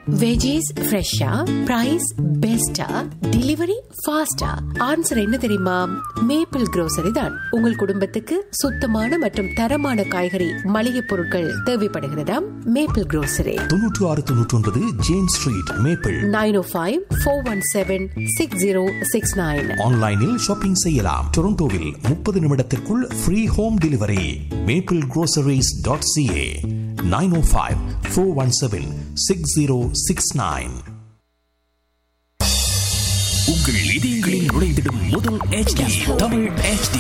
Veggies ஃப்ரெஷ்ஷா price பெஸ்டா delivery ஃபாஸ்டா ஆன்சர் என்ன தெரியுமா மேப்பிள் grocery தான் உங்கள் குடும்பத்துக்கு சுத்தமான மற்றும் தரமான காய்கறி மளிகை பொருட்கள் தேவைப்படுகிறதாம் மேப்பிள் grocery தொன்னூற்று ஆறு தொன்னூற்றி ஒன்பது James street Maple nine O five four one seven six zero six nine ஆன்லைனில் ஷாப்பிங் செய்யலாம் டொரண்டோவில் முப்பது நிமிடத்திற்குள் free home delivery Maple groceries dot CA nine O five four one seven six zero six nine உங்கள் இதயங்களில் நுழைந்திடும் முதல் HD Tamil HD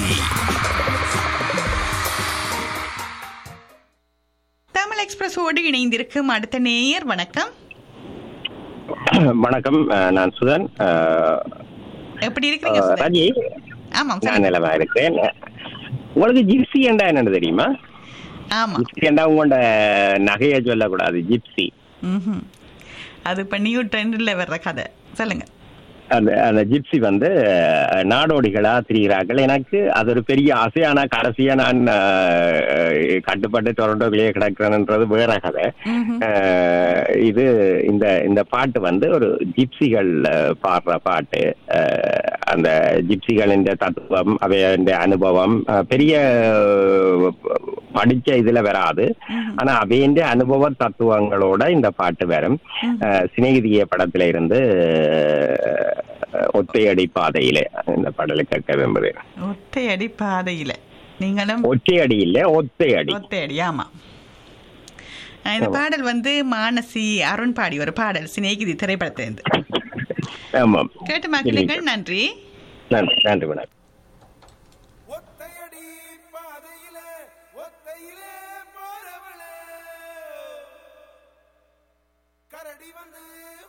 Tamil எக்ஸ்பிரஸோடு இணைந்திருக்கும் அடுத்த நேயர் வணக்கம் வணக்கம் அஹ், நான் சுதன் அஹ், எப்படி இருக்கீங்க அஹ், சுதன்? ராஜி ஆமாம் நான் சொல்லுங்க. நிலமா இருக்கிறேன் உங்களுக்கு ஜிப்சி என்றா என்னன்னு தெரியுமா ஆமா ஜிப்சி என்றா உங்களோட நகையை சொல்லக்கூடாது ஜிப்சி ம்ஹும். அது இப்ப நியூ ட்ரெண்ட்ல வர்ற கதை சொல்லுங்க அந்த அந்த ஜிப்சி வந்து அஹ், நாடோடிகளா திரிகிறார்கள் எனக்கு அது ஒரு பெரிய ஆசை ஆனா கடைசியா நான் அஹ், கட்டுப்பட்டு டொரண்டோவிலேயே கிடக்கிறேன்ன்றது வேற கதை அஹ், இது இந்த இந்த பாட்டு வந்து ஒரு ஜிப்சிகள் அஹ், பாடுற பாட்டு அஹ், அந்த ஜிப்சிகளின் தத்துவம் அவைய அனுபவம் அஹ், பெரிய அஹ், படிச்ச இதுல வராது ஆனா அவையின் அனுபவ தத்துவங்களோட இந்த பாட்டு வரும் அஹ், சிநேகிதிய படத்துல இருந்து அஹ், ஒத்தையடி பாதையிலே இந்த பாடலை கேட்க விரும்புகிறேன் ஒத்தையடி பாதையில நீங்களும் ஒற்றையடி இல்ல ஒத்தையடி ஒத்தையடி ஆமா அஹ் இந்த பாடல் வந்து மானசி அருண் பாடி ஒரு பாடல் சிநேகிதி திரைப்படத்திலிருந்து ஆமாம் கேட்டு மக்களுங்கள் நன்றி நன்றி நன்றி வணக்கம் ஒத்தையடி பாதையிலே ஒத்தையிலே போறவளே கரடி வந்து